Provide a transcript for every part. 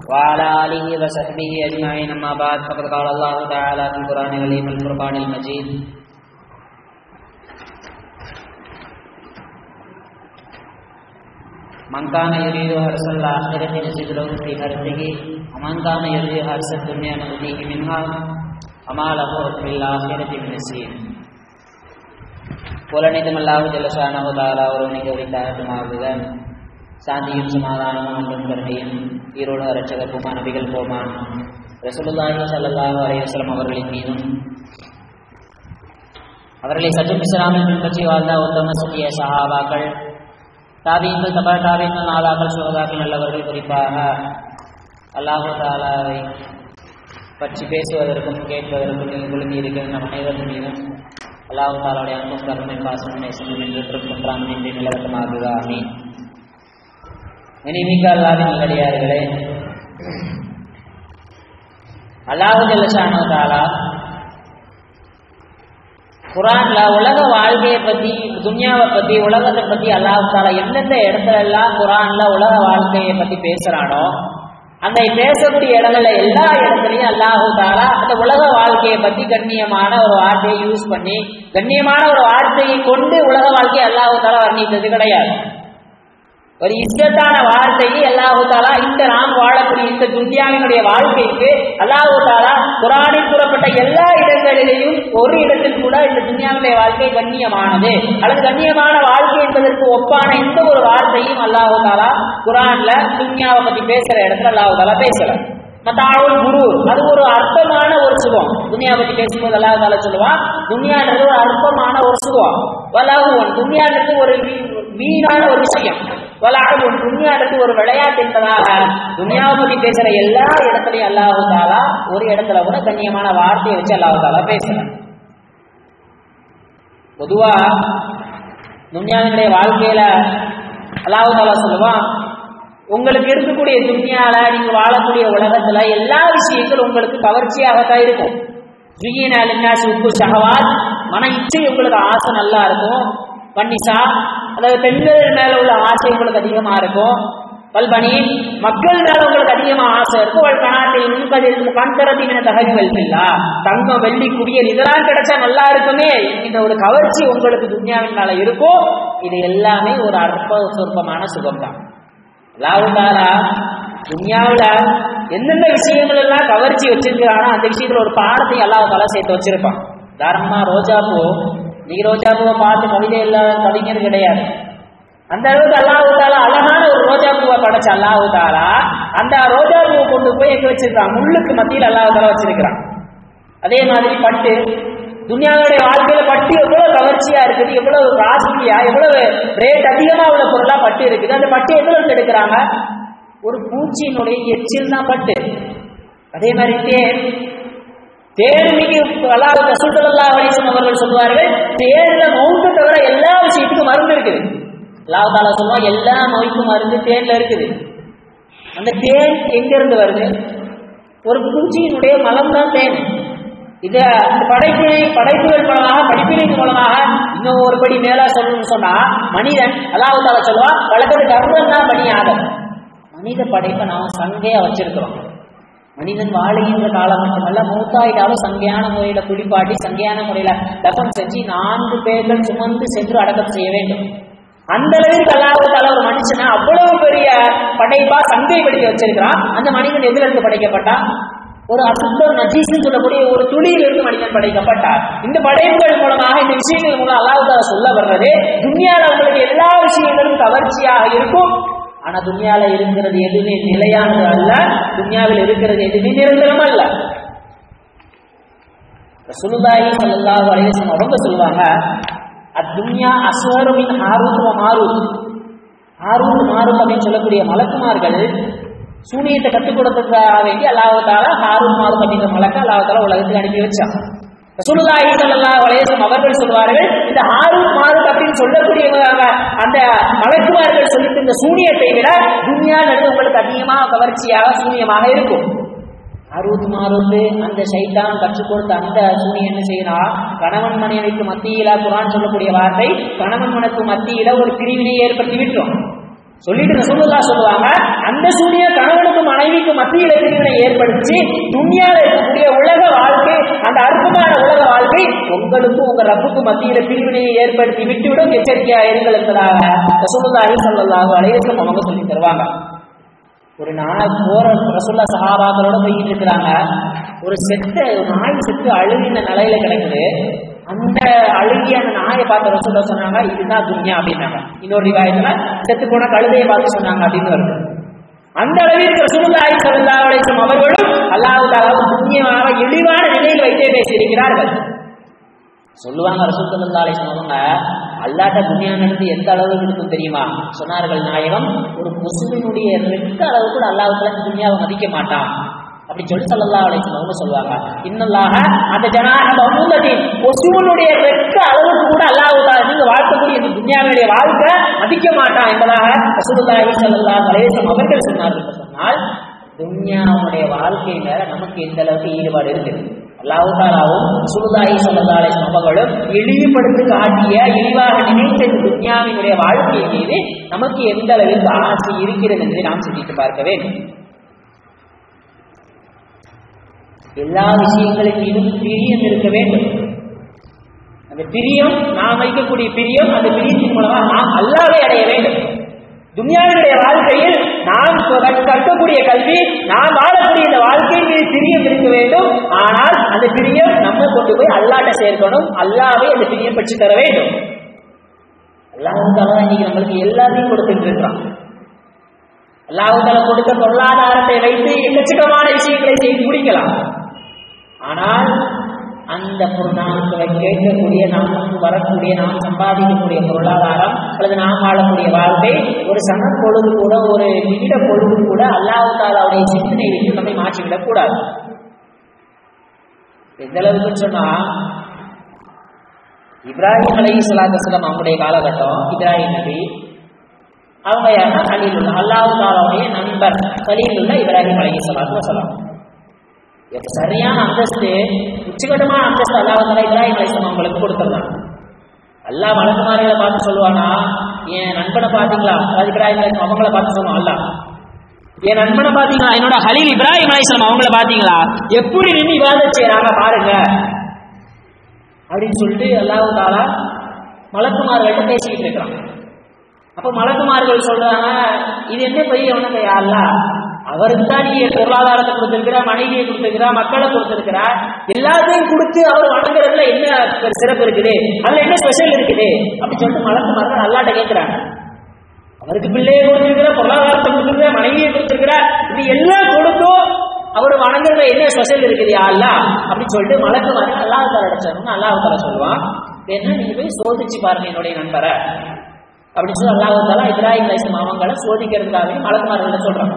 وعلى آله وصحبه أجمعين أما بعد فقد قال الله تعالى في القرآن الكريم الفرقان المجيد من كان يريد حرث الآخرة نزد له في حرثه ومن كان يريد حرث الدنيا نؤتيه منها وما له في الآخرة من نصيب புலனிதம் அல்லாஹு ஜல்லஷானஹு தாலா ஒருவனுக்கு உரித்தாகட்டுமாகுதன் சாந்தியும் சமாதானமும் அன்பும் கருணையும் ஈரோடு அரட்சகப்புமா நபிகள் போமான் ரசூலுல்லாஹி ஸல்லல்லாஹு அலைஹி வஸல்லம் அவர்களின் மீதும் அவர்களை சற்றும் இஸ்லாமில் பின்பற்றி வாழ்ந்த உத்தம சத்திய சஹாபாக்கள் தாபீன்கள் தபா தாபீன்கள் நாதாக்கள் சுகதாக்கள் நல்லவர்கள் குறிப்பாக அல்லாஹு தாலாவை பற்றி பேசுவதற்கும் கேட்பதற்கும் ஒழுங்கி இருக்கிற நம் அனைவரும் மீதும் அல்லாஹு தாலாவுடைய அன்பும் கருணை பாசம் நேசமும் என்று ஒன்றாம் இன்றி நிலவட்டமாகுக ஆமீன் இனிமிக்க அல்லாவின் நல்லடியார்களே அல்லாஹு ஜல்லஷானோ தாலா குரான்ல உலக வாழ்க்கையை பத்தி துன்யாவை பத்தி உலகத்தை பத்தி அல்லாஹு தாலா எந்தெந்த இடத்துல எல்லாம் குரான்ல உலக வாழ்க்கையை பத்தி பேசுறானோ அந்த பேசக்கூடிய இடங்கள்ல எல்லா இடத்துலயும் அல்லாஹு தாலா அந்த உலக வாழ்க்கையை பத்தி கண்ணியமான ஒரு வார்த்தையை யூஸ் பண்ணி கண்ணியமான ஒரு வார்த்தையை கொண்டு உலக வாழ்க்கையை அல்லாஹு தாலா வர்ணித்தது கிடையாது ஒரு இஸ்ஸத்தான வார்த்தையை அல்லாஹு தாலா இந்த நாம் வாழக்கூடிய இந்த துன்யாவினுடைய வாழ்க்கைக்கு அல்லாஹு தாலா குரானில் கூறப்பட்ட எல்லா இடங்களிலேயும் ஒரு இடத்தில் கூட இந்த துன்யாவுடைய வாழ்க்கை கண்ணியமானது அல்லது கண்ணியமான வாழ்க்கை என்பதற்கு ஒப்பான எந்த ஒரு வார்த்தையும் அல்லாஹு தாலா குரான்ல துன்யாவை பத்தி பேசுற இடத்துல அல்லாஹு தாலா பேசல மத்தாவுல் குரு அது ஒரு அற்பமான ஒரு சுகம் துனியா பத்தி பேசும்போது அல்லாஹ் தாலா சொல்லுவான் துனியான்றது ஒரு அற்பமான ஒரு சுகம் வலாகுவன் துனியான்றது ஒரு வீணான ஒரு விஷயம் வலாகுவன் துனியான்றது ஒரு விளையாட்டு என்பதாக துனியாவை பத்தி பேசுற எல்லா இடத்துலயும் அல்லாஹு தாலா ஒரு இடத்துல கூட கண்ணியமான வார்த்தையை வச்சு அல்லாஹு தாலா பேசுறான் பொதுவா துன்யாவினுடைய வாழ்க்கையில அல்லாஹு தாலா சொல்லுவான் உங்களுக்கு இருக்கக்கூடிய துன்யால நீங்க வாழக்கூடிய உலகத்துல எல்லா விஷயங்களும் உங்களுக்கு கவர்ச்சியாகத்தான் இருக்கும் ஜுயினாலின்னாசி உப்பு சகவாத் மன இச்சை உங்களுக்கு ஆசை நல்லா இருக்கும் பன்னிசா அதாவது பெண்கள் மேல உள்ள ஆசை உங்களுக்கு அதிகமா இருக்கும் பல்பனி மக்கள் மேல உங்களுக்கு அதிகமா ஆசை இருக்கும் ஒரு கணாத்தில் முன்பதில் கண்தரத்தின தகவல் வெல்பில்லா தங்கம் வெள்ளி குவியல் இதெல்லாம் கிடைச்சா நல்லா இருக்குமே இந்த ஒரு கவர்ச்சி உங்களுக்கு துன்யாவின் மேல இருக்கும் இது எல்லாமே ஒரு அற்ப சொற்பமான சுகம் தான் லாவுதாரா துன்யாவில் எந்தெந்த விஷயங்கள் எல்லாம் கவர்ச்சி வச்சிருக்கிறானோ அந்த விஷயத்துல ஒரு பாடத்தை அல்லாஹால சேர்த்து வச்சிருப்பான் தாராளமா ரோஜா பூ நீ ரோஜா பூவை பார்த்து கவிதை இல்லாத கவிஞர் கிடையாது அந்த அளவுக்கு அல்லாஹால அழகான ஒரு ரோஜா பூவை படைச்ச அல்லாஹாலா அந்த ரோஜா பூவை கொண்டு போய் எங்க வச்சிருக்கான் முள்ளுக்கு மத்தியில் அல்லாஹால வச்சிருக்கிறான் அதே மாதிரி பட்டு துனியாவுடைய வாழ்க்கையில பட்டு எவ்வளவு கவர்ச்சியா இருக்குது எவ்வளவு காஸ்ட்லியா எவ்வளவு ரேட் அதிகமா உள்ள பொருளா பட்டு இருக்குது அந்த பட்டு எவ்வளவு எடுக்கிறாங்க ஒரு பூச்சியினுடைய எச்சில் தான் பட்டு அதே மாதிரி தேன் தேன் மிகு அல்லாஹ் ரசூலுல்லா அலிஸ்லாம் அவர்கள் சொல்வார்கள் தேன்ல மௌத்து தவிர எல்லா விஷயத்துக்கும் மருந்து இருக்குது அல்லாஹ் தாலா சொல்லுவா எல்லா நோய்க்கும் மருந்து தேன்ல இருக்குது அந்த தேன் எங்க இருந்து வருது ஒரு பூச்சியினுடைய மலம் தான் தேன் இத படைப்பினை படைப்புகள் மூலமாக படிப்பினை மூலமாக இன்னும் ஒரு படி மேல சொல்லணும்னு சொன்னா மனிதன் அதாவது தால சொல்லுவா வழக்கது கர்மம் தான் பணி ஆகும் மனித படைப்பை நாம் சங்கையா வச்சிருக்கிறோம் மனிதன் வாழுகின்ற காலம் மட்டுமல்ல மூத்தாயிட்டாலும் சங்கையான முறையில குளிப்பாட்டி சங்கையான முறையில தப்பம் செஞ்சு நான்கு பேர்கள் சுமந்து சென்று அடக்கம் செய்ய வேண்டும் அந்த அளவிற்கு அல்லாஹால ஒரு மனுஷனை அவ்வளவு பெரிய படைப்பா சங்கை படுத்தி வச்சிருக்கிறான் அந்த மனிதன் எதுல இருந்து படைக்கப்பட்டான் ஒரு அசுத்தம் நஜீஸ்னு சொல்லக்கூடிய ஒரு துளியிலிருந்து மனிதன் படைக்கப்பட்டார் இந்த படைப்புகள் மூலமாக இந்த விஷயங்கள் மூலம் அல்லாஹால சொல்ல வர்றது துன்யால உங்களுக்கு எல்லா விஷயங்களும் கவர்ச்சியாக இருக்கும் ஆனா துன்யால இருக்கிறது எதுவுமே நிலையானது அல்ல துன்யாவில் இருக்கிறது எதுவுமே நிரந்தரம் அல்ல சுலுதாயி சல்லாஹு அலைவசம் அவங்க சொல்லுவாங்க அத்துன்யா அசுவருமின் ஆரூத் மாரூத் ஆரூத் மாரூத் அப்படின்னு சொல்லக்கூடிய மலக்குமார்கள் சூனியத்தை கற்றுக் கொடுத்ததுக்காக வேண்டி அல்லாஹால ஹாரூன் மாரூத் அப்படிங்கிற மலக்க அல்லாஹால உலகத்துக்கு அனுப்பி வச்சான் ரசூலுல்லாஹி ஸல்லல்லாஹு அலைஹி வஸல்லம் அவர்கள் சொல்வார்கள் இந்த ஹாரூன் மாரூத் அப்படின்னு சொல்லக்கூடியவங்க அந்த மலக்குமார்கள் சொல்லிட்டு இந்த சூனியத்தை விட துன்யா நடந்து உங்களுக்கு அதிகமாக கவர்ச்சியாக சூனியமாக இருக்கும் அறுபது மாறுந்து அந்த சைத்தான் கற்றுக் கொடுத்த அந்த சூனியம் என்ன செய்யணும் கணவன் மனைவிக்கு மத்தியில குரான் சொல்லக்கூடிய வார்த்தை கணவன் மனக்கு மத்தியில ஒரு பிரிவினை ஏற்படுத்தி விட்டுரும் சொல்லிட்டு ரசூலுல்லாஹ் சொல்லுவாங்க அந்த சூனியம் கணவனுக்கும் மனைவிக்கும் மத்தியில பிரிவினை ஏற்படுத்தி துணியால இருக்கக்கூடிய உலக வாழ்க்கை அந்த அற்புதமான உலக வாழ்க்கை உங்களுக்கும் உங்க ரப்புக்கு மத்தியில பிரிவினையை ஏற்படுத்தி விட்டுவிடும் எச்சரிக்கையா இருங்கள் என்பதாக ரசூலுல்லாஹி ஸல்லல்லாஹு அலைஹி வஸல்லம் அவங்க சொல்லி தருவாங்க ஒரு நாள் போற ரசுல்லா சஹாபாக்களோட போயிட்டு இருக்கிறாங்க ஒரு செத்த ஒரு நாய் செத்து அழுகின நிலையில கிடக்குது அந்த அழுகிய அந்த நாயை பார்த்து ரசுல்லா சொன்னாங்க இதுதான் துன்யா அப்படின்னாங்க இன்னொரு ரிவாயத்துல செத்து போன கழுதையை பார்த்து சொன்னாங்க அப்படின்னு வருது அந்த அளவிற்கு ரசூலுல்லாஹி ஸல்லல்லாஹு அலைஹி வஸல்லம் அவர்களும் அல்லாஹ் தஆலா துன்யாவை இழிவான நிலையில் வைத்தே பேசியிருக்கிறார்கள் சொல்லுவாங்க ரசூல் ஸல்லல்லாஹு அலைஹி வஸல்லம் அவங்க அல்லாட்ட துன்யா நடந்து எந்த அளவுக்கு இருக்கும் தெரியுமா சொன்னார்கள் நாயகம் ஒரு முஸ்லிமுடைய ரெண்டு அளவு கூட அல்லாஹ்வுல துன்யாவை மதிக்க மாட்டான் அப்படி சொல்லி ஸல்லல்லாஹு அலைஹி வஸல்லம் அவங்க சொல்லுவாங்க இன்னல்லாஹ அந்த ஜனாஹ மஹ்மூதத்தின் முஸ்லிமுடைய ரெண்டு அளவுக்கு கூட அல்லாஹ் தஆலா நீங்க வாழ்க்கக்கூடிய இந்த துன்யாவுடைய வாழ்க்கை மதிக்க மாட்டான் என்பதாக ரசூலுல்லாஹி ஸல்லல்லாஹு அலைஹி வஸல்லம் அவர்கள் சொன்னார்கள் என்று சொன்னால் துன்யாவுடைய வாழ்க்கையில நமக்கு எந்த அளவுக்கு ஈடுபாடு இருக்குது அல்லாஹு தாலாவும் சுருதாயி சொல்லதாலை சமகளும் இழிவுபடுத்தி காட்டிய இழிவாக நினைத்த இந்த துன்யாவினுடைய வாழ்க்கை மீது நமக்கு எந்த அளவிற்கு ஆசை இருக்கிறது என்று நாம் சிந்தித்து பார்க்க வேண்டும் எல்லா விஷயங்களின் மீதும் பிரியம் இருக்க வேண்டும் அந்த பிரியம் நாம் வைக்கக்கூடிய பிரியம் அந்த பிரியத்தின் மூலமாக நாம் அல்லாவே அடைய வேண்டும் துன்யாவினுடைய வாழ்க்கையில் நாம் கற்கக்கூடிய கல்வி நாம் வாழக்கூடிய இந்த வாழ்க்கையின் மீது பிரியம் இருக்க வேண்டும் ஆனால் அந்த பிரியம் நம்ம கொண்டு போய் அல்லாட்ட சேர்க்கணும் அல்லாவே அந்த பிரியம் பெற்று தர வேண்டும் அல்லாஹால இன்னைக்கு நம்மளுக்கு எல்லாத்தையும் கொடுத்துட்டு இருக்கிறான் அல்லாஹால கொடுத்த பொருளாதாரத்தை வைத்து எக்கச்சக்கமான விஷயங்களை செய்து முடிக்கலாம் ஆனால் அந்த நமக்கு கேட்கக்கூடிய நமக்கு வரக்கூடிய நாம் சம்பாதிக்கக்கூடிய பொருளாதாரம் அல்லது நாம் வாழக்கூடிய வாழ்க்கை ஒரு சன பொழுது கூட ஒரு நிமிட பொழுது கூட அல்லாஹு தாலாவுடைய சிந்தனை விட்டு நம்மை மாற்றிவிடக் கூடாது எந்த அளவுக்கு சொன்னா இப்ராஹிம் அலி சலாத்தலம் அவங்களுடைய காலகட்டம் இப்ராஹிம் நபி அவங்க யாருன்னா கலீலுல்லா அல்லாஹு தாலாவுடைய நண்பர் கலீலுல்லா இப்ராஹிம் அலி சலாத்து வசலாம் சரியான அந்தஸ்து உச்சகட்டமான அந்தஸ்து அல்லாஹால இப்ராஹிம் அலிஸ்லாம் அவங்களுக்கு கொடுத்துருந்தாங்க அல்லா வழக்குமாரிகளை பார்த்து சொல்லுவானா என் நண்பனை பார்த்தீங்களா அதாவது இப்ராஹிம் அலிஸ்லாம் அவங்கள பார்த்து சொல்லுவான் அல்லா என் நண்பனை பார்த்தீங்களா என்னோட ஹலீல் இப்ராஹிம் அலிஸ்லாம் அவங்கள பார்த்தீங்களா எப்படி நின்று இவாதம் செய்யறாங்க பாருங்க அப்படின்னு சொல்லிட்டு அல்லாஹு தாலா மலக்குமார்கள்ட்ட பேசிக்கிட்டு இருக்கிறான் அப்ப மலக்குமார்கள் சொல்றாங்க இது என்ன பெரிய உனக்கு யாருலா அவருக்கு தான் நீ பொருளாதாரத்தை கொடுத்திருக்கிறா மனைவியை கொடுத்திருக்கிறா மக்களை கொடுத்திருக்கிறா எல்லாத்தையும் கொடுத்து அவர் வணங்குறதுல என்ன சிறப்பு இருக்குது அதுல என்ன ஸ்பெஷல் இருக்குது அப்படின்னு சொல்லிட்டு மலக்கு மரங்கள் அல்லாட்ட கேட்கிறாங்க அவருக்கு பிள்ளையை கொடுத்திருக்கிற பொருளாதாரத்தை கொடுத்திருக்கிற மனைவியை கொடுத்திருக்கிறா இது எல்லாம் கொடுத்தும் அவர் வணங்குறதுல என்ன ஸ்பெஷல் இருக்குது அல்லா அப்படின்னு சொல்லிட்டு மலக்கு மரங்கள் அல்லாஹ் தர அடைச்சோம்னு அல்லாஹ் தர சொல்லுவான் என்ன நீங்க போய் சோதிச்சு பாருங்க என்னுடைய நண்பரை அப்படின்னு சொல்லி அல்லாஹ் தாலா இப்ராஹிம் அலிஸ்லாம் அவங்களை சோதிக்கிறதுக்காகவே மலக்குமார்கள் சொல்றாங்க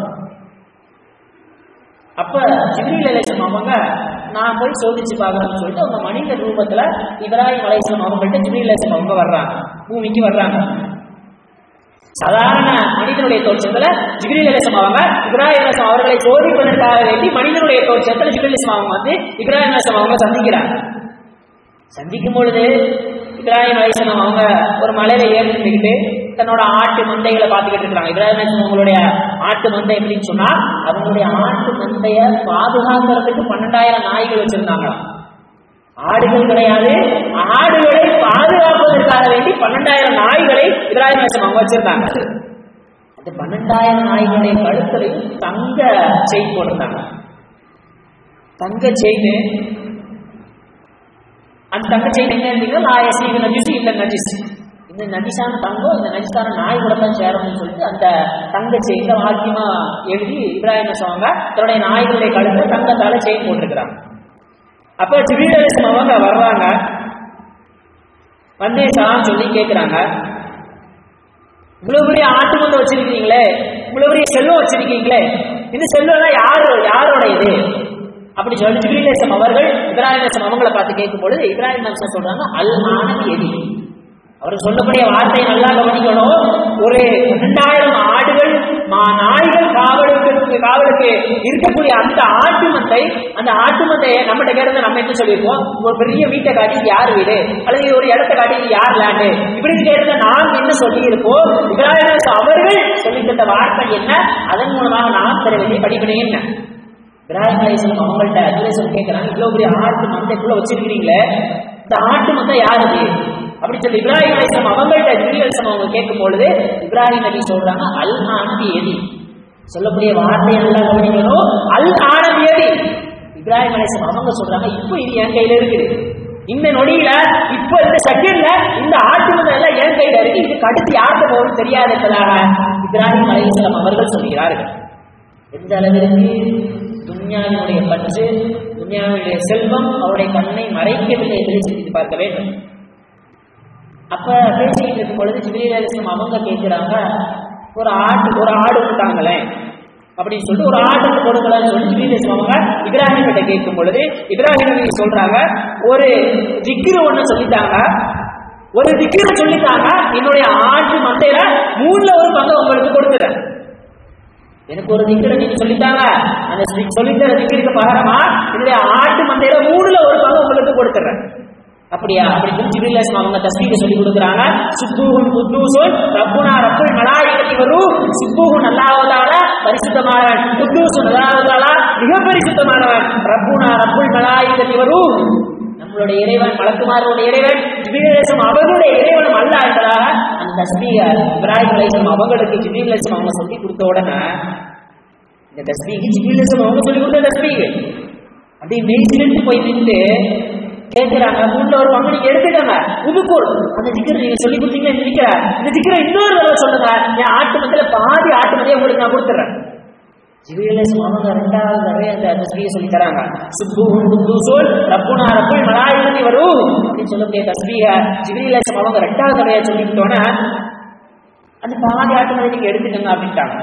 அப்ப ஜிப்ரீல் அலிஸ்லாம் அவங்க நான் போய் சோதிச்சு பார்க்கணும்னு சொல்லிட்டு அவங்க மனித ரூபத்துல இப்ராஹிம் அலிஸ்லாம் அவங்கள்ட்ட ஜிப்ரீல் அலிஸ்லாம் அவங்க வர்றாங்க பூமிக்கு வர்றாங்க சாதாரண மனிதனுடைய தோற்றத்துல ஜிப்ரீல் அலிஸ்லாம் அவங்க இப்ராஹிம் அலிஸ்லாம் அவர்களை சோதிப்பதற்காக வேண்டி மனிதனுடைய தோற்றத்துல ஜிப்ரீல் அலிஸ்லாம் அவங்க வந்து இப்ராஹிம் அலிஸ்லாம் அவங்க சந்திக்கிறாங்க சந்திக்கும் பொழுது இப்ராஹிம் அலிஸ்லாம் அவங்க ஒரு மலையில ஏறிக்கிட்டு தன்னோட ஆட்டு மந்தைகளை பார்த்துக்கிட்டு இருக்கிறாங்க இப்ராஹிம் அலிஸ்லாம் அவங்களுடைய ஆட்டு மந்தை எப்படின்னு சொன்னா அவங்களுடைய ஆட்டு மந்தைய பாதுகாக்கிறதுக்கு பன்னெண்டாயிரம் நாய்கள் வச்சிருந்தாங்க ஆடுகள் கிடையாது ஆடுகளை பாதுகாப்பதற்காக வேண்டி பன்னெண்டாயிரம் நாய்களை இப்ராஹிம் அலிஸ்லாம் அவங்க வச்சிருந்தாங்க அந்த பன்னெண்டாயிரம் நாய்களுடைய கழுத்துலையும் தங்க செயின் போட்டிருந்தாங்க தங்க செயின் அந்த தங்க செயின் என்ன இருந்தீங்கன்னா நாயசி இது நஜிசு இந்த நஜிஸ் இந்த நஜிசான தங்கம் இந்த நஜிசான நாய் கூட தான் சேரணும்னு சொல்லிட்டு அந்த தங்க செயின்ல வாக்கியமா எழுதி இப்ராஹிம் சொல்லுவாங்க தன்னுடைய நாய்களுடைய கழுத்துல தங்கத்தால செயின் போட்டிருக்கிறாங்க அப்ப ஜிபீரலிசம் அவங்க வர்றாங்க வந்து சலாம் சொல்லி கேட்கிறாங்க இவ்வளவு பெரிய ஆட்டு மந்தை வச்சிருக்கீங்களே இவ்வளவு பெரிய செல்வம் வச்சிருக்கீங்களே இந்த செல்வம் யாரு யாரோட இது அப்படி சொல்லி ஜிபிரிலேசம் அவர்கள் இப்ராஹிம் அவங்களை பார்த்து கேட்கும் பொழுது இப்ராஹிம் சொல்றாங்க அல் ஆனந்த் எதி அவர் சொல்லக்கூடிய வார்த்தை நல்லா கவனிக்கணும் ஒரு இரண்டாயிரம் ஆடுகள் மா நாய்கள் காவலுக்கு காவலுக்கு இருக்கக்கூடிய அந்த ஆட்டு மந்தை அந்த ஆட்டு மந்தையை நம்மகிட்ட கேட்டதை நம்ம என்ன சொல்லியிருக்கோம் ஒரு பெரிய வீட்டை காட்டி இது யார் வீடு அல்லது இது ஒரு இடத்தை காட்டி இது யார் லேண்டு இப்படி கேட்டதை நாம் என்ன சொல்லி இருப்போம் இப்ராஹிம் அவர்கள் சொல்லி தந்த வார்த்தை என்ன அதன் மூலமாக நாம் மாத்திர வேண்டிய படிப்பனை என்ன இப்ராஹிம் அலிஸ்லாம் அவங்கள்ட்ட அஜுலேசன் கேட்கறாங்க இவ்வளவு பெரிய ஆட்டு மந்தைக்குள்ள வச்சிருக்கிறீங்களே இந்த ஆட்டு மந்தை யாருது அப்படி சொல்லி இப்ராஹிம் அலிஸ்லாம் அவங்கள்ட்ட ஜிபிரி அலிஸ்லாம் அவங்க கேட்கும் பொழுது இப்ராஹிம் நபி சொல்றாங்க அல் ஆனது எதி சொல்லக்கூடிய வார்த்தை எல்லாம் கவனிக்கணும் அல் ஆனது எதி இப்ராஹிம் அலிஸ்லாம் அவங்க சொல்றாங்க இப்போ இது என் கையில இருக்குது இந்த நொடியில இப்ப இந்த செகண்ட்ல இந்த ஆட்டு மந்தை எல்லாம் என் கையில இருக்கு இதுக்கு அடுத்து யார்கிட்ட போகும் தெரியாது என்பதாக இப்ராஹிம் அலிஸ்லாம் அவர்கள் சொல்கிறார்கள் எந்த அளவிற்கு துன்யாவினுடைய பற்று துன்யாவினுடைய செல்வம் அவருடைய கண்ணை மறைக்கவில்லை என்று சிந்தித்து பார்க்க வேண்டும் அப்ப பேசிக்கிட்டு இருக்கும் பொழுது ஜிபிரி அலிஸ்லாம் அவங்க கேட்கிறாங்க ஒரு ஆட்டு ஒரு ஆடு விட்டாங்களேன் அப்படின்னு சொல்லிட்டு ஒரு ஆட்டுக்கு கொடுக்கலன்னு சொல்லி ஜிபிரி அலிஸ்லாம் அவங்க இப்ராஹிம் கிட்ட கேட்கும் பொழுது இப்ராஹிம் நபி சொல்றாங்க ஒரு திக்கிரு ஒண்ணு சொல்லிட்டாங்க ஒரு திக்கிரு சொல்லிட்டாங்க என்னுடைய ஆட்டு மந்தையில மூணுல ஒரு பங்கு உங்களுக்கு கொடுத்துறேன் எனக்கு ஒரு திக்கிற நீங்க சொல்லிட்டாங்க அந்த தி- சொல்லித்தர திக்கிற்கு பகரமா என்னுடைய ஆட்டு மந்தையில மூணுல ஒரு பங்கு உங்களுக்கு கொடுத்துறேன் அப்படியா அப்படி சொல்லி ஜிபிரில் இஸ்லாம் அவங்க தஸ்பீக சொல்லி கொடுக்குறாங்க சுப்பூஹுன் குத்தூசுன் ரப்புனா ரப்புல் மலாயிகத்தி வரும் சுப்பூஹுன் அல்லாஹ்வுதால பரிசுத்தமானவன் குத்தூசுன் அல்லாஹ்வுதால மிக பரிசுத்தமானவன் ரப்புனா ரப்புல் மலாயிகத்தி வரும் நம்மளுடைய இறைவன் மலக்குமாரோட இறைவன் ஜிபிரேசம் அவர்களுடைய இறைவனும் அல்ல என்பதாக அந்த தஸ்மீக இப்ராஹிம் அலைஹிஸ்ஸலாம் அவங்களுக்கு ஜிபிரேசம் அவங்க சொல்லி கொடுத்த உடனே இந்த தஸ்மீக ஜிபிரேசம் அவங்க சொல்லி கொடுத்த தஸ்மீக அப்படியே மெய் சிலிர்ந்து போய் நின்று கேட்கிறாங்க உள்ள ஒரு பங்கு நீங்க எடுத்துக்கங்க புதுக்கூர் அந்த திக்கரை நீங்க சொல்லி கொடுத்தீங்கன்னா இந்த திக்கரை இந்த திக்கரை இன்னொரு தடவை சொல்லுங்க என் ஆட்டு மத்தியில பாதி ஆட்டு மத்திய உங்களுக்கு நான் கொடுத்துறேன் ஜிபிரிலேசம் அவங்க ரெண்டாவது தடவை அந்த தஸ்மியை சொல்லி தராங்க சுப்புஹுன் குத்தூசுன் ரப்புனா ரப்புல் மலாயிகத்தி வரும் அப்படின்னு சொல்லக்கூடிய தஸ்மிய ஜிபிரிலேசம் அவங்க ரெண்டாவது தடவையா சொல்லிக்கிட்டோன்னே அந்த பாதி ஆட்டு மலை நீங்க எடுத்துக்கங்க அப்படின்ட்டாங்க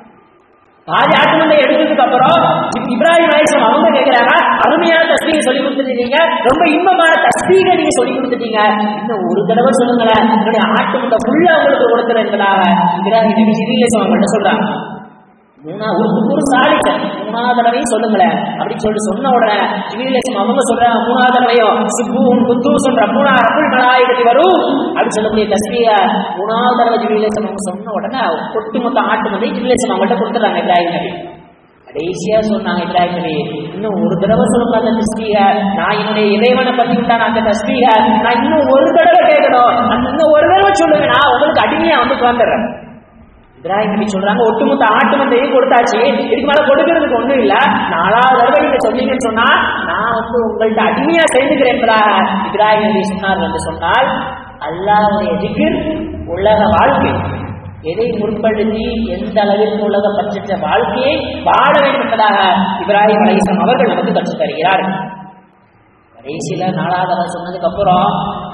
பாதி ஆட்டு மலை எடுத்ததுக்கு அப்புறம் இப்~ இப்ராஹிம் அலிஸ்லாம் அவங்க கேட்கிறாங்க அருமையான தஸ்மீக சொல்லி கொடுத்துட்டீங்க ரொம்ப இன்பமான தஸ்மீக நீங்க சொல்லி கொடுத்துட்டீங்க இன்னும் ஒரு தடவை சொல்லுங்களேன் என்னுடைய ஆட்டு மண்டை ஃபுல்லா உங்களுக்கு கொடுத்துறதுக்காக இப்ராஹிம் நபி ஜிபிரிலேசம் அவங்கள்ட்ட சொல்றாங்க மூணா ஒரு ஒரு சாலிசன் மூணாவது தடவையும் சொல்லுங்களேன் அப்படின்னு சொல்லிட்டு சொன்ன உடனே ஜிபிரிலேசம் அவங்க சொல்றாங்க மூணாவது தடவையும் சிப்பூன் குத்தூசன் ரப்புனா ரப்புல் மலாயிகத்தி வரும் அப்படின்னு சொல்லக்கூடிய தஸ்மிய மூணாவது தடவை ஜிபிரிலேசம் அவங்க சொன்ன உடனே ஒட்டுமொத்த ஆட்டு வந்து ஜிபிரிலேசம் அவங்கள்ட்ட கொடுத்துறாங்க இப்ராஹிம் நபி கடைசியா சொன்னாங்க இப்ராஹிம் நபி இன்னும் ஒரு தடவை சொல்லுங்க அந்த தஸ்மீக நான் என்னுடைய இறைவனை பத்தி விட்டான அந்த தஸ்மீக நான் இன்னும் ஒரு தடவை கேட்கணும் அந்த இன்னும் ஒரு தடவை சொல்லுங்க நான் உங்களுக்கு அடிமையா வந்து உட்காந்துடுறேன் இப்ராஹிம் நபி சொல்றாங்க ஒட்டுமொத்த ஆட்டு மந்தையும் கொடுத்தாச்சு இதுக்கு மேல கொடுக்கறதுக்கு ஒண்ணும் இல்ல நாலாவது தடவை நீங்க சொன்னீங்கன்னு சொன்னா நான் வந்து உங்கள்ட்ட அடிமையா சேர்ந்துக்கிறேன் என்பதாக இப்ராஹிம் நபி சொன்னார் என்று சொன்னால் அல்லாஹ்வுடைய திகிர் உலக வாழ்க்கை எதை முற்படுத்தி எந்த அளவிற்கு உலக பற்றற்ற வாழ்க்கையை வாழ வேண்டும் என்பதாக இப்ராஹிம் அலைஹிஸ்ஸலாம் அவர்கள் நமக்கு கற்றுத் தருகிறார்கள் கடைசியில நாலாவது தடவை சொன்னதுக்கு அப்புறம்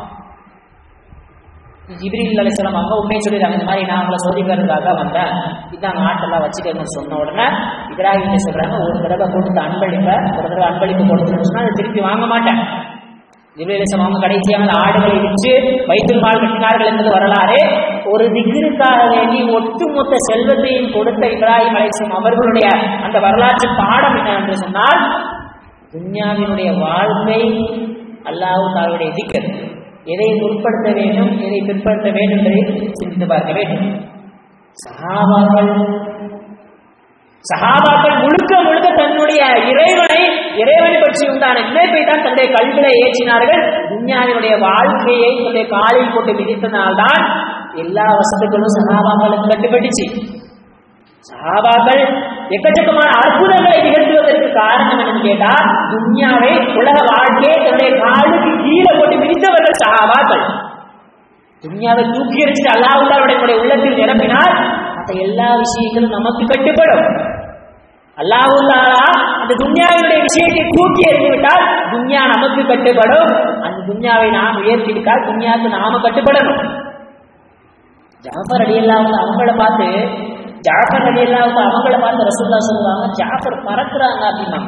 ஜிப்ரீல் அலிஸ்லாம் அவங்க உண்மையை சொல்லிடுறாங்க இந்த மாதிரி நான் உங்களை சோதிக்கிறதுக்காக வந்தேன் இதாங்க ஆட்டெல்லாம் வச்சுக்கணும்னு சொன்ன உடனே இப்ராஹிம் சொல்றாங்க ஒரு தடவை கொடுத்த அன்பளிப்பை ஒரு தடவை அன்பளிப்பு கொடுத்துன்னு சொன்னா அதை திருப்பி வாங்க மாட்டேன் ஜிப்ரீல் அலிஸ்லாம் அவங்க கடைசியாக அந்த ஆடுகளை விற்று வைத்தல் மால் கட்டினார்கள் என்பது வரலாறு ஒரு திகிருக்காக வேண்டி ஒட்டுமொத்த செல்வத்தையும் கொடுத்த இப்ராஹிம் அலிஸ்லாம் அவர்களுடைய அந்த வரலாற்று பாடம் என்ன என்று சொன்னால் துன்யாவினுடைய வாழ்க்கை அல்லாஹ் தாவுடைய திக்கர் எதை முற்படுத்த வேண்டும் எதை பிற்படுத்த வேண்டும் என்பதை சிந்தித்து பார்க்க வேண்டும் சஹாபாக்கள் சஹாபாக்கள் முழுக்க முழுக்க தன்னுடைய இறைவனை இறைவனை பற்றி உண்டான நினைப்பை தான் தன்னுடைய கல்வில ஏற்றினார்கள் துன்யாவினுடைய வாழ்க்கையை தன்னுடைய காலில் போட்டு மிதித்தனால்தான் எல்லா வசதிகளும் சஹாபாக்களுக்கு கட்டுப்பட்டுச்சு சஹாபாக்கள் எக்கச்சக்கமான அற்புதங்களை நிகழ்த்துவதற்கு காரணம் என்னன்னு கேட்டா துன்யாவை உலக வாழ்க்கையை தன்னுடைய காலுக்கு கீழே போட்டு மிதித்தவர்கள் சஹாபாக்கள் துன்யாவை தூக்கி எறிஞ்சிட்டு அல்லாஹுடைய உள்ளத்தில் நிரப்பினால் மற்ற எல்லா விஷயங்களும் நமக்கு கட்டுப்படும் அல்லாஹுல்லாலா அந்த துன்யாவினுடைய விஷயத்தை தூக்கி எறிந்து விட்டால் துன்யா நமக்கு கட்டுப்படும் அந்த துன்யாவை நாம் உயர்த்திவிட்டால் துன்யாவுக்கு நாம கட்டுப்படணும் ஜாஃபர் அடி அல்லாஹ் அவங்கள பார்த்து ஜாஃபர் அலி அல்லாவுக்கு அவங்கள பார்த்து ரசூல்லா சொல்லுவாங்க ஜாஃபர் பறக்குறாங்க அப்படின்னாங்க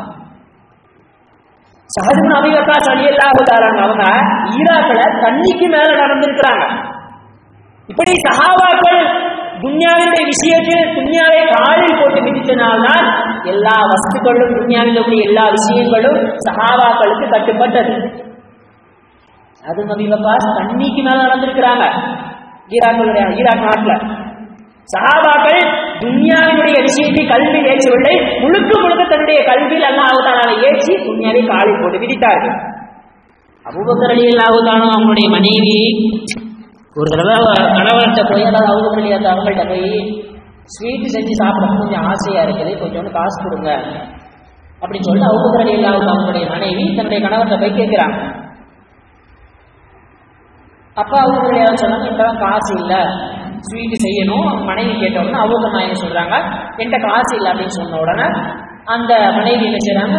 சஹதுன் அபிவகாஸ் அலி அல்லாஹு அவங்க ஈராக்ல தண்ணிக்கு மேல நடந்திருக்கிறாங்க இப்படி சஹாபாக்கள் துன்யாவினுடைய விஷயத்தில் துன்யாவை காலில் போட்டு மிதித்தனால்தான் எல்லா வஸ்துக்களும் துன்யாவில் உள்ள எல்லா விஷயங்களும் சஹாபாக்களுக்கு கட்டுப்பட்டது அது நபி வக்காஸ் தண்ணிக்கு மேல நடந்திருக்கிறாங்க ஈராக்களுடைய ஈராக் நாட்டுல சஹாபாக்கள் துன்யாவினுடைய விஷயத்தை கல்வி ஏற்றவில்லை முழுக்க முழுக்க தன்னுடைய கல்வியில் அல்லாஹால ஏற்றி துன்யாவை காலில் போட்டு விதித்தார்கள் அபூபக்கர் அலி அல்லாஹாலும் அவங்களுடைய மனைவி ஒரு தடவை கணவர்கிட்ட போய் அதாவது அபூபக்கர் அலி அந்த அவங்கள்ட்ட போய் ஸ்வீட் செஞ்சு சாப்பிட கொஞ்சம் ஆசையா இருக்குது கொஞ்சோண்டு காசு கொடுங்க அப்படின்னு சொல்லிட்டு அபூபக்கர் அலி அல்லாஹ் அவங்களுடைய மனைவி தன்னுடைய கணவர்கிட்ட போய் கேட்கிறாங்க அப்பா அவங்க யாரும் சொன்னாங்க இப்பதான் காசு இல்லை ஸ்வீட் செய்யணும் மனைவி கேட்ட உடனே அவங்க நான் என்ன சொல்றாங்க என்கிட்ட காசு இல்லை அப்படின்னு சொன்ன உடனே அந்த மனைவி என்ன செய்றாங்க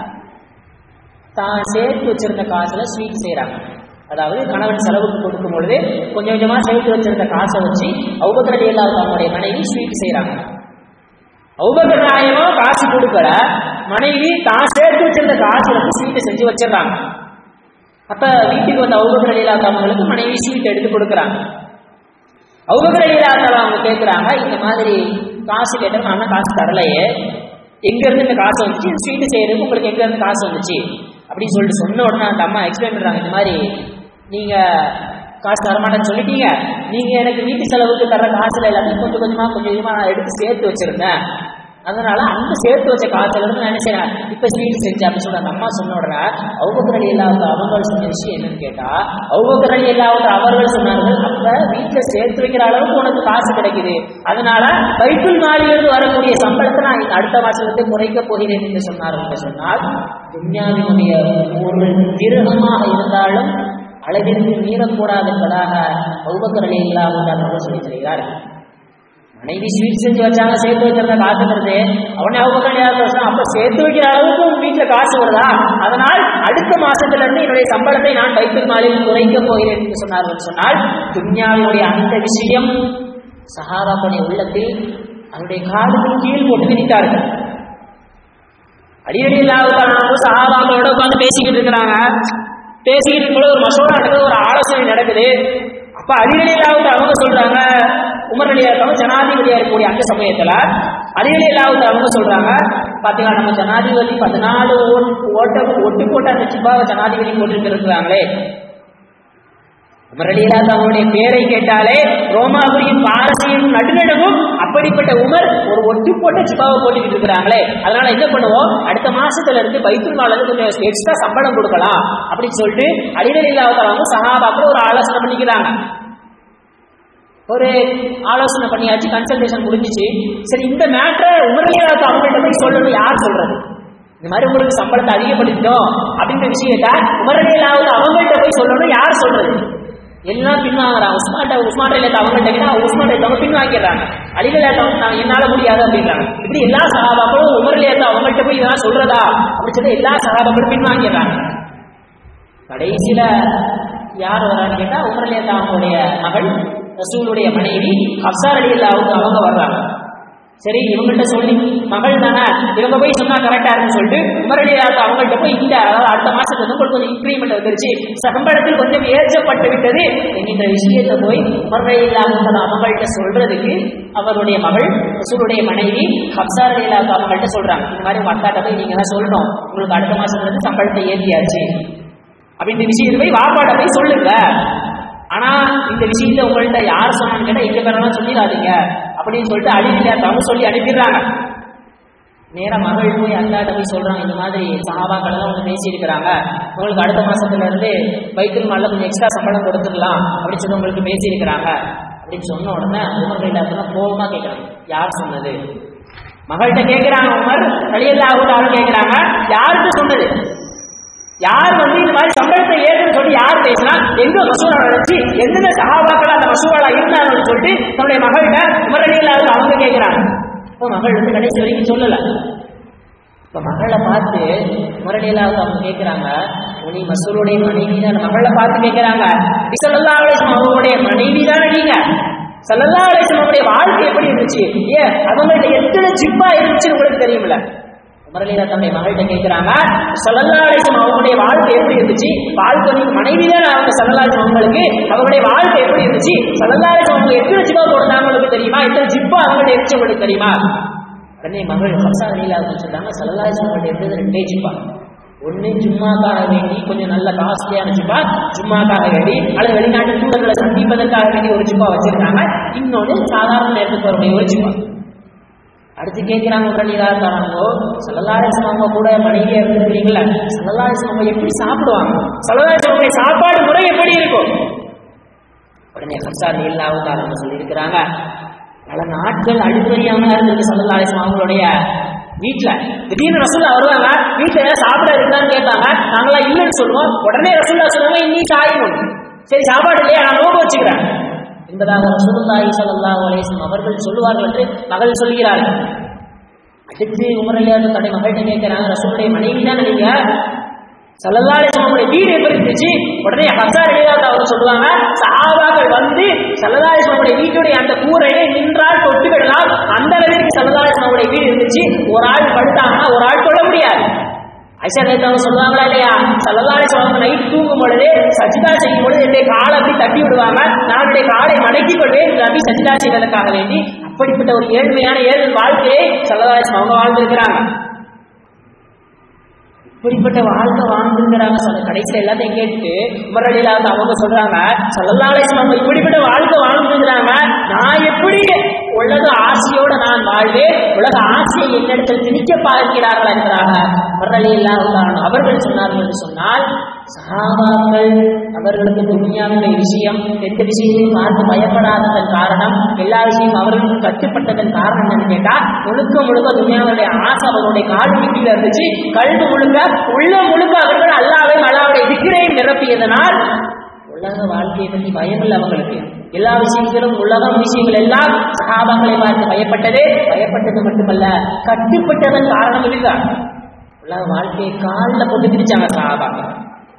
தான் சேர்த்து வச்சிருந்த காசுல ஸ்வீட் செய்றாங்க அதாவது கணவன் செலவுக்கு கொடுக்கும் பொழுது கொஞ்சம் கொஞ்சமா சேர்த்து வச்சிருந்த காசை வச்சு அவுபக்கரடி இல்லாத அவங்களுடைய மனைவி ஸ்வீட் செய்றாங்க அவுபக்கர் நாயகமோ காசு கொடுக்கல மனைவி தான் சேர்த்து வச்சிருந்த காசு வச்சு ஸ்வீட்டை செஞ்சு வச்சிடுறாங்க அப்ப வீட்டுக்கு வந்த அவுபக்கர் அலிலாத்தவங்களுக்கு மனைவி ஸ்வீட் எடுத்து கொடுக்குறாங்க அவுபக்கர் அலிலாத்தவ அவங்க கேட்குறாங்க இந்த மாதிரி காசு கேட்டவங்க அண்ணன் காசு தரலையே எங்க இருந்து இந்த காசு வந்துச்சு ஸ்வீட் செய்யறதுக்கு உங்களுக்கு எங்க இருந்து காசு வந்துச்சு அப்படின்னு சொல்லிட்டு சொன்ன உடனே அந்த அம்மா எக்ஸ்பிளைன் பண்றாங்க இந்த மாதிரி நீங்க காசு தரமாட்டேன்னு சொல்லிட்டீங்க நீங்க எனக்கு வீட்டு செலவுக்கு தர காசுல எல்லாத்தையும் கொஞ்சம் கொஞ்சமா கொஞ்சம் கொஞ்சமா நான் எடுத்து சேர்த்து வச்சிருந்தேன் அதனால அந்த சேர்த்து வச்ச காசுல இருந்து நான் என்ன செய்யறேன் இப்ப ஸ்வீட் செஞ்சேன் அப்படின்னு சொல்லி அந்த அம்மா சொன்ன உடனே அவுபக்கரடி இல்லாத அவர்கள் சொன்ன விஷயம் என்னன்னு கேட்டா அவுபக்கரடி இல்லாத அவர்கள் சொன்னார்கள் அப்ப வீட்டுல சேர்த்து வைக்கிற அளவுக்கு உனக்கு காசு கிடைக்குது அதனால பைத்துல் மாலிலிருந்து வரக்கூடிய சம்பளத்தை நான் இந்த அடுத்த மாசத்துக்கு குறைக்க போகிறேன் என்று சொன்னார் என்று சொன்னால் துன்யாவினுடைய ஒரு திருகமாக இருந்தாலும் அளவிற்கு மீறக்கூடாது என்பதாக அவுபக்கரடி இல்லாத அவர்கள் சொல்லி தருகிறார்கள் மனைவி ஸ்வீட் செஞ்சு வச்சாங்க சேர்த்து வைக்கிறத காத்துக்கிறது அவனே அவங்க கிடையாது அப்ப சேர்த்து வைக்கிற அளவுக்கு உங்க வீட்டுல காசு வருதா அதனால் அடுத்த மாசத்துல இருந்து என்னுடைய சம்பளத்தை நான் வைத்தல் மாலையில் குறைக்க போகிறேன் என்று சொன்னார்கள் சொன்னால் துன்யாவினுடைய அந்த விஷயம் சஹாபாக்களுடைய உள்ளத்தில் அவருடைய காதுக்கு கீழ் போட்டு விதித்தார்கள் அடிக்கடி இல்லாத சஹாபாக்களோட உட்காந்து பேசிக்கிட்டு இருக்கிறாங்க பேசிக்கிட்டு இருக்கும்போது ஒரு மசோரா நடக்குது ஒரு ஆலோசனை நடக்குது அப்ப அலிகளிலாவது அவங்க சொல்றாங்க உமர் அலியாத்தவங்க ஜனாதிபதியா இருக்கக்கூடிய அந்த சமயத்துல அலிகளிலாவது அவங்க சொல்றாங்க பாத்தீங்களா நம்ம ஜனாதிபதி பதினாலு ஓட்ட ஒட்டு போட்ட அந்த சிப்பாவை ஜனாதிபதி போட்டு இருக்கிறாங்களே உமர் அலிலாத் அவருடைய பேரை கேட்டாலே ரோமாபுரியின் பாரசீகம் நடுநடுவும் அப்படிப்பட்ட உமர் ஒரு ஒட்டு போட்ட சிப்பாவை போட்டுக்கிட்டு இருக்கிறாங்களே அதனால என்ன பண்ணுவோம் அடுத்த மாசத்துல இருந்து பைத்துல் மால கொஞ்சம் எக்ஸ்ட்ரா சம்பளம் கொடுக்கலாம் அப்படின்னு சொல்லிட்டு அலிகள் இல்லாதவங்க சகாபாக்கள் ஒரு ஆலோசனை பண்ணிக்கிறாங்க ஒரு ஆலோசனை பண்ணியாச்சு கன்சல்டேஷன் முடிஞ்சிச்சு சரி இந்த மேட்டரை உமரலியாத்த அவங்கள்ட்ட போய் சொல்லணும் யார் சொல்றது இந்த மாதிரி உங்களுக்கு சம்பளத்தை அதிகப்படுத்திட்டோம் அப்படின்ற விஷயத்த உமரலியாவது அவங்கள்ட்ட போய் சொல்லணும் யார் சொல்றது எல்லாம் பின்வாங்குறாங்க உஸ்மான் உஸ்மான் ரயிலத்தை அவங்கள்ட்ட கேட்டா உஸ்மான் ரயிலத்தை பின்வாங்கிடுறாங்க அலிகலாத்தவங்க நான் என்னால முடியாது அப்படின்றாங்க இப்படி எல்லா சகாபாக்களும் உமரலியாத்த அவங்கள்ட்ட போய் இதெல்லாம் சொல்றதா அப்படின்னு சொல்லி எல்லா சகாபாக்களும் பின்வாங்கிடுறாங்க கடைசியில யார் வரான்னு கேட்டா உமரலியாத்த அவங்களுடைய மகள் ரசூலுடைய மனைவி ஹப்சார் அலி அவங்க அவங்க வர்றாங்க சரி இவங்கள்ட்ட சொல்லி மகள் தானே இவங்க போய் சொன்னா கரெக்டா இருக்குன்னு சொல்லிட்டு உமரடியாத்த அவங்கள்ட்ட போய் இந்த அதாவது அடுத்த மாசத்துல வந்து உங்களுக்கு கொஞ்சம் இன்க்ரிமெண்ட் வந்துருச்சு சம்பளத்தில் கொஞ்சம் ஏற்றப்பட்டு விட்டது என்கின்ற விஷயத்தை போய் உமரடியில்லாத அவங்கள்ட்ட சொல்றதுக்கு அவருடைய மகள் ரசூலுடைய மனைவி ஹப்சார் அலிலாத்த அவங்கள்ட்ட சொல்றாங்க இந்த மாதிரி உங்க அத்தாட்ட போய் நீங்க தான் சொல்லணும் உங்களுக்கு அடுத்த மாசத்துல இருந்து சம்பளத்தை ஏற்றியாச்சு அப்படின்ற விஷயத்தை போய் வாப்பாட்ட போய் சொல்லுங்க ஆனா இந்த விஷயத்த உங்கள்ட்ட யார் சொன்னான்னு கேட்டா எங்க பேரெல்லாம் சொல்லிடாதீங்க அப்படின்னு சொல்லிட்டு அழிவில்லையா தமிழ் சொல்லி அனுப்பிடுறாங்க நேரா மகள் போய் அந்தாட்ட போய் சொல்றாங்க இந்த மாதிரி சகாபாக்கள் எல்லாம் வந்து பேசியிருக்கிறாங்க உங்களுக்கு அடுத்த மாசத்துல இருந்து வைத்திரு மாலில் கொஞ்சம் எக்ஸ்ட்ரா சம்பளம் கொடுத்துடலாம் அப்படின்னு சொல்லி உங்களுக்கு பேசியிருக்கிறாங்க அப்படின்னு சொன்ன உடனே உமர் எல்லாத்துக்கும் கோபமா கேட்கறாங்க யார் சொன்னது மகள்கிட்ட கேட்கிறாங்க உமர் கலியல்லாவும் கேட்கிறாங்க யாருக்கு சொன்னது யார் வந்து இந்த மாதிரி சம்பளத்தை ஏற்றுன்னு சொல்லி யார் பேசினா எங்க மசூரா நடந்துச்சு எந்தெந்த சகாபாக்கள் அந்த மசூரால இருந்தாங்கன்னு சொல்லிட்டு தன்னுடைய மகள்கிட்ட உமரடியில்லாத அவங்க கேட்கிறாங்க இப்போ மகள் வந்து கடைசி வரைக்கும் சொல்லல இப்ப மகளை பார்த்து முரடியிலாவது அவங்க கேட்கிறாங்க உனி மசூருடைய மனைவி தான் மகளை பார்த்து கேட்கிறாங்க சல்லல்லா அலிஸ்லாம் அவங்களுடைய மனைவி தானே நீங்க சல்லல்லா அலிஸ்லாம் அவங்களுடைய வாழ்க்கை எப்படி இருந்துச்சு ஏன் அவங்கள்ட்ட எத்தனை ஜிப்பா இருந்துச்சுன்னு உங்களுக்கு தெரியுமில்ல முரளிதா தன்னுடைய மகள்கிட்ட கேட்கிறாங்க சல்லல்லாசம் அவங்களுடைய வாழ்க்கை எப்படி இருந்துச்சு வாழ்க்கை நீங்க மனைவி தான் அவங்க சல்லல்லாசம் அவங்களுக்கு அவங்களுடைய வாழ்க்கை எப்படி இருந்துச்சு சல்லல்லாசம் அவங்க எத்தனை ஜிப்பா போடுறாங்க உங்களுக்கு தெரியுமா எத்தனை ஜிப்பா அவங்கள்ட்ட இருந்துச்சு உங்களுக்கு தெரியுமா உடனே மகள் ஹப்சா அலிலா சொல்றாங்க சல்லல்லாசம் அவங்கள்ட்ட இருந்தது ரெண்டே ஜிப்பா ஒண்ணு ஜும்மாக்காக வேண்டி கொஞ்சம் நல்ல காஸ்ட்லியான ஜும்மா ஜும்மாக்காக வேண்டி அல்லது வெளிநாட்டு தூதர்களை சந்திப்பதற்காக வேண்டி ஒரு ஜும்மா வச்சிருக்காங்க இன்னொன்னு சாதாரண நேரத்துக்கு வரக்கூடிய ஒரு ஜும்மா அடுத்து கேட்கிறாங்க உடனடியாரோ சல்லல்லாரிசம் அவங்க கூட மனைவியா இருந்திருக்கிறீங்களா சல்லல்லாரிசம் அவங்க எப்படி சாப்பிடுவாங்க சல்லல்லாரிசம் அவங்க சாப்பாடு முறை எப்படி இருக்கும் உடனே ஹம்சார் இல்லாவுக்காரங்க சொல்லியிருக்கிறாங்க பல நாட்கள் அடுப்பறியாம இருந்தது சல்லல்லாரிசம் அவங்களுடைய வீட்டுல திடீர்னு ரசூல்லா வருவாங்க வீட்டுல ஏதாவது சாப்பிட இருந்தான்னு கேட்பாங்க நாங்களா இல்லைன்னு சொல்லுவோம் உடனே ரசூல்லா சொல்லுவாங்க இன்னி சாயணும் சரி சாப்பாடு இல்லையா நான் நோம்பு வச்சுக்கிறேன் என்பதாக ரசூலுல்லாஹி ஸல்லல்லாஹு அலைஹி வஸல்லம் அவர்கள் சொல்லுவார்கள் என்று மகள் சொல்கிறார்கள் அடுத்து உமரலியார் தன்னை மகள்கிட்ட கேட்கிறாங்க ரசூலுடைய மனைவி தான் நீங்க சல்லல்லாஹு அலைஹி வஸல்லம் வீடு எப்படி இருந்துச்சு உடனே ஹசார் அலியாத் அவர் சொல்லுவாங்க சஹாபாக்கள் வந்து சல்லல்லாஹு அலைஹி வஸல்லம் வீட்டுடைய அந்த கூரையை நின்றால் தொட்டு விடலாம் அந்த அளவிற்கு சல்லல்லாஹு அலைஹி வஸல்லம் வீடு இருந்துச்சு ஒரு ஆள் படுத்தாங்கன்னா ஒரு ஆள் தொட முடியாது ஐஷா நேத்தாவும் சொல்லுவாங்களா இல்லையா சல்லல்லாஹு அலைஹி வஸல்லம் நைட் தூங்கும் பொழுது சஜிதா செய்யும் பொழுது என்னுடைய காலை அப்படி தட்டி விடுவாங்க நான் என்னுடைய காலை மடக்கி கொண்டு நபி சஜிதா செய்வதற்காக வேண்டி அப்படிப்பட்ட ஒரு ஏழ்மையான ஏழு வாழ்க்கையை சல்லல்லாஹு அலைஹி வஸல்லம் அவங்க வாழ்ந்திருக்கிறாங்க இப்படிப்பட்ட வாழ்க்கை வாழ்ந்துங்கிறாங்க சொல்ல கடைசியில் எல்லாத்தையும் கேட்டு உமரடியிலாத அவங்க சொல்றாங்க சல்லல்லாலேசம் அவங்க இப்படிப்பட்ட வாழ்க்கை வாழ்ந்துங்கிறாங்க நான் எப்படி உலக ஆசையோட நான் வாழ்வேன் உலக ஆசையை என்னிடத்தில் திணிக்க பார்க்கிறார்கள் என்கிறாங்க உமரடி இல்லாத அவர்கள் சொன்னார்கள் என்று சொன்னால் சகாபாக்கள் அவர்களுக்கு துணியாவுடைய விஷயம் எந்த விஷயத்தையும் பார்த்து பயப்படாததன் காரணம் எல்லா விஷயமும் அவர்களுக்கு கட்டுப்பட்டதன் காரணம் என்னன்னு கேட்டா முழுக்க முழுக்க துணியாவுடைய ஆசை அவர்களுடைய கால் வீட்டில் இருந்துச்சு கழுது முழுக்க உள்ள முழுக்க அவர்கள் அல்லாவையும் அல்லாவுடைய விக்கிரையும் நிரப்பியதனால் உலக வாழ்க்கையை பற்றி பயம் இல்லை அவங்களுக்கு எல்லா விஷயங்களும் உலகம் விஷயங்கள் எல்லாம் சகாபாக்களை பார்த்து பயப்பட்டதே பயப்பட்டது மட்டுமல்ல கட்டுப்பட்டதன் காரணம் இதுதான் உலக வாழ்க்கையை காலில் போட்டு திரிச்சாங்க சகாபாக்கள்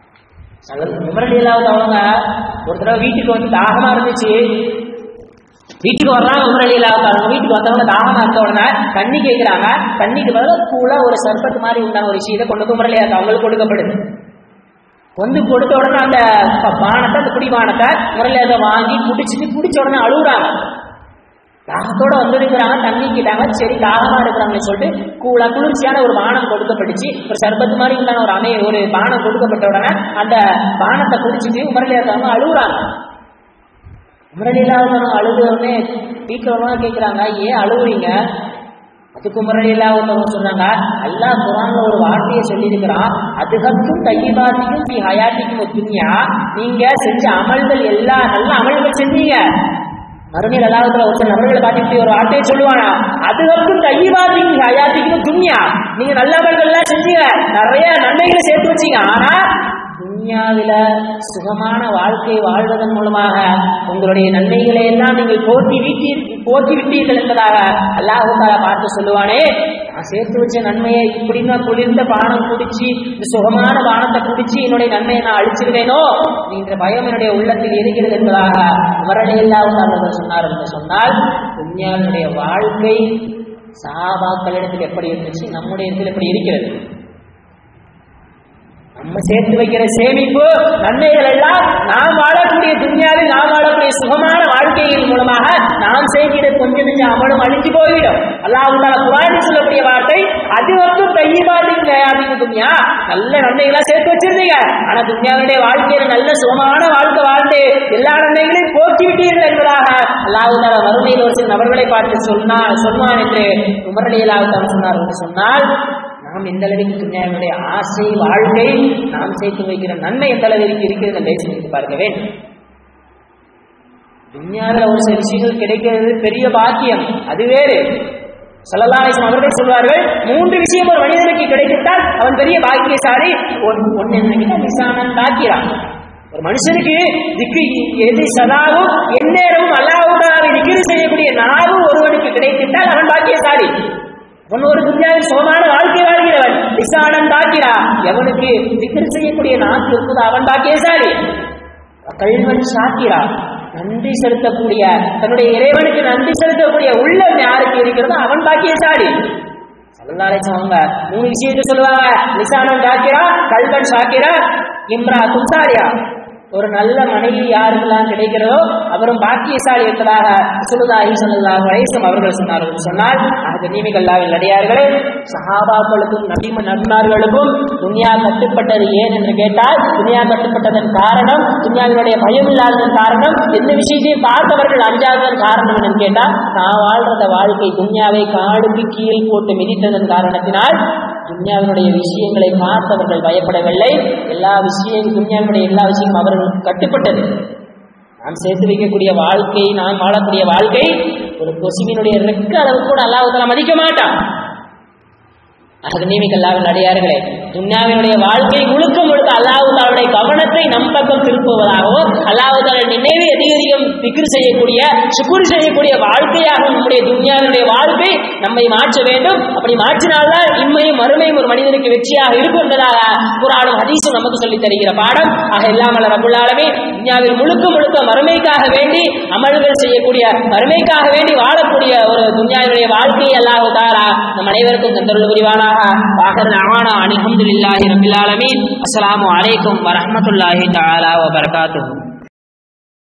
விமரலியலாவது அவங்க ஒரு தடவை வீட்டுக்கு வந்து தாகமா இருந்துச்சு வீட்டுக்கு வர்றாங்க விமரலியலாவது அவங்க வீட்டுக்கு வந்தவங்க தாகமா இருக்க உடனே தண்ணி கேட்கிறாங்க தண்ணிக்கு பதிலாக கூட ஒரு சர்பத் மாதிரி உண்டான ஒரு விஷயத்தை கொண்டு விமரலியாது அவங்களுக்கு கொடுக்கப்படுது வந்து கொடுத்த உடனே அந்த பானத்தை அந்த குடிபானத்தை முரளியாத வாங்கி குடிச்சிட்டு குடிச்ச உடனே அழுகுறாங்க தாகத்தோட வந்திருக்கிறாங்க தண்ணி கேட்டாங்க சரி தாகமா இருக்கிறாங்கன்னு சொல்லிட்டு கூலா குளிர்ச்சியான ஒரு பானம் கொடுக்கப்பட்டுச்சு ஒரு சர்பத்து மாதிரி உண்டான ஒரு அமைய ஒரு பானம் கொடுக்கப்பட்ட உடனே அந்த பானத்தை குடிச்சிட்டு முரளியாதவங்க அழுகுறாங்க முரளியில்லாதவங்க அழுது உடனே வீட்டில் கேட்குறாங்க ஏன் அழுகுறீங்க அதுக்கு முரளியில்லாதவங்க சொன்னாங்க அல்லா குரான்ல ஒரு வார்த்தையை சொல்லியிருக்கிறான் அதுகத்தும் தையபாத்திக்கும் நீ ஹயாத்திக்கும் துணியா நீங்க செஞ்ச அமல்கள் எல்லா நல்ல அமல்கள் செஞ்சீங்க மறுமையில் அல்லாஹத்துல ஒரு சில நபர்களை பார்த்துட்டு ஒரு வார்த்தையை சொல்லுவானா அதுவரைக்கும் தையபாத்திக்கும் ஹயாத்திக்கும் துணியா நீங்க நல்ல அமல்கள்லாம் செஞ்சீங்க நிறைய நன்மைகளை சேர்த்து வச்சீங்க ஆனா துன்யாவில சுகமான வாழ்க்கை வாழ்வதன் மூலமாக உங்களுடைய நன்மைகளை எல்லாம் நீங்கள் போற்றி விட்டீ போற்றி விட்டீர்கள் என்பதாக அல்லாஹால பார்த்து சொல்லுவானே நான் சேர்த்து வச்ச நன்மையை இப்படின்னா குளிர்ந்த பானம் குடிச்சு இந்த சுகமான பானத்தை குடிச்சு என்னுடைய நன்மையை நான் அழிச்சிருவேனோ என்ற பயம் என்னுடைய உள்ளத்தில் இருக்கிறது என்பதாக வரலையில்லாவும் அவர்கள் சொன்னார் என்று சொன்னால் துன்யாவினுடைய வாழ்க்கை சாபாக்களிடத்தில் எப்படி இருந்துச்சு நம்முடைய இடத்தில் எப்படி இருக்கிறது நம்ம சேர்த்து வைக்கிற சேமிப்பு நன்மைகள் எல்லாம் நாம் வாழக்கூடிய துன்யாவில் நாம் வாழக்கூடிய சுகமான வாழ்க்கையின் மூலமாக நாம் செய்கிற கொஞ்சம் கொஞ்சம் அமலும் அழிஞ்சு போய்விடும் அல்லாஹால குரானில் சொல்லக்கூடிய வார்த்தை அது வந்து தையபாதிங்க அப்படின்னு துன்யா நல்ல நன்மைகளா சேர்த்து வச்சிருந்தீங்க ஆனா துன்யாவுடைய வாழ்க்கையில நல்ல சுகமான வாழ்க்கை வாழ்ந்து எல்லா நன்மைகளையும் போக்கி விட்டீர்கள் என்பதாக அல்லாஹால வறுமையில் ஒரு சில நபர்களை பார்த்து சொன்னா சொல்வான் என்று உமரடியலாக சொன்னார் என்று சொன்னால் நாம் எந்த அளவிற்கு துன்யாவினுடைய ஆசை வாழ்க்கை நாம் சேர்த்து வைக்கிற நன்மை எந்த அளவிற்கு இருக்கிறது என்று சிந்தித்து பார்க்க வேண்டும் துன்யாவில் ஒரு சில விஷயங்கள் கிடைக்கிறது பெரிய பாக்கியம் அது வேறு சல்லல்லாஹிம் அவர்கள் சொல்வார்கள் மூன்று விஷயம் ஒரு மனிதனுக்கு கிடைத்துட்டால் அவன் பெரிய பாக்கியசாலி ஒன்னு என்ன நிசானன் தாக்கிறான் ஒரு மனுஷனுக்கு திக்கு எது சதாவும் எந்நேரமும் அல்லாவுடாவை திகிரு செய்யக்கூடிய நாவும் ஒருவனுக்கு கிடைத்துட்டால் அவன் பாக்கியசாலி அவன் ஒரு துன்யாவில் சுகமான வாழ்க்கை வாழ்கிறவன் விசானம் தாக்கிறா எவனுக்கு திக்கர் செய்யக்கூடிய நாக்கு இருக்குது அவன் பாக்கியசாலி கல்வன் சாக்கிறா நன்றி செலுத்தக்கூடிய தன்னுடைய இறைவனுக்கு நன்றி செலுத்தக்கூடிய உள்ளம் யாருக்கு இருக்கிறதோ அவன் பாக்கியசாலி அவங்க மூணு விஷயத்தை சொல்லுவாங்க நிசானம் தாக்கிறா கல்வன் சாக்கிறா இம்ரா துன்சாரியா ஒரு நல்ல மனைவி யாருக்கெல்லாம் கிடைக்கிறதோ அவரும் பாக்கியசாலி என்பதாக சுலுதாகி சொல்லதாக வயசும் அவர்கள் சொன்னார்கள் சொன்னால் அது நீமிகல்லாவில் அடியார்களே சஹாபாக்களுக்கும் நபி நபிமார்களுக்கும் துனியா கட்டுப்பட்டது ஏன் என்று கேட்டால் துனியா கட்டுப்பட்டதன் காரணம் துனியாவினுடைய பயம் இல்லாததன் காரணம் எந்த விஷயத்தையும் பார்த்தவர்கள் அஞ்சாததன் காரணம் என்னன்னு கேட்டால் நான் வாழ்றத வாழ்க்கை துன்யாவை காடுக்கு கீழ் போட்டு மிதித்ததன் காரணத்தினால் துன்யாவினுடைய விஷயங்களை பார்த்தவர்கள் பயப்படவில்லை எல்லா விஷயம் துன்யாவினுடைய எல்லா விஷயமும் அவர்களுக்கு கட்டுப்பட்டது நாம் சேர்த்து வைக்கக்கூடிய வாழ்க்கை நாம் வாழக்கூடிய வாழ்க்கை ஒரு கொசுவினுடைய ரெக்க அளவு கூட அல்லாஹால மதிக்க மாட்டான் அது நீமிக்கல்லாவின் அடியார்களே துன்யாவினுடைய வாழ்க்கை முழுக்க முழுக்க அல்லாஹுதாவுடைய கவனத்தை நம் பக்கம் திருப்புவதாகவோ அல்லாஹுதால நினைவு அதிகரியும் திக்ர் செய்யக்கூடிய சுக்குர் செய்யக்கூடிய வாழ்க்கையாக நம்முடைய துன்யாவினுடைய வாழ்க்கை நம்மை மாற்ற வேண்டும் அப்படி மாற்றினால்தான் இன்மையும் மறுமையும் ஒரு மனிதனுக்கு வெற்றியாக இருக்கும் என்பதாக குரானும் ஹதீஸும் நமக்கு சொல்லித் தருகிற பாடம் ஆக இல்லாமல் ரபுல்லாலமே துன்யாவில் முழுக்க முழுக்க மறுமைக்காக வேண்டி அமல்கள் செய்யக்கூடிய மறுமைக்காக வேண்டி வாழக்கூடிய ஒரு துன்யாவினுடைய வாழ்க்கையை அல்லாஹு தாரா நம் அனைவருக்கும் தந்தருள் புரிவானாக வாகர் அவானா அனிஹம்துலில்லாஹி ரபில் ஆலமீன் அஸ்ஸலாமு அலைக்கும் வரஹ்மத்துல்லாஹி தஆலா வ பரகாத்துஹு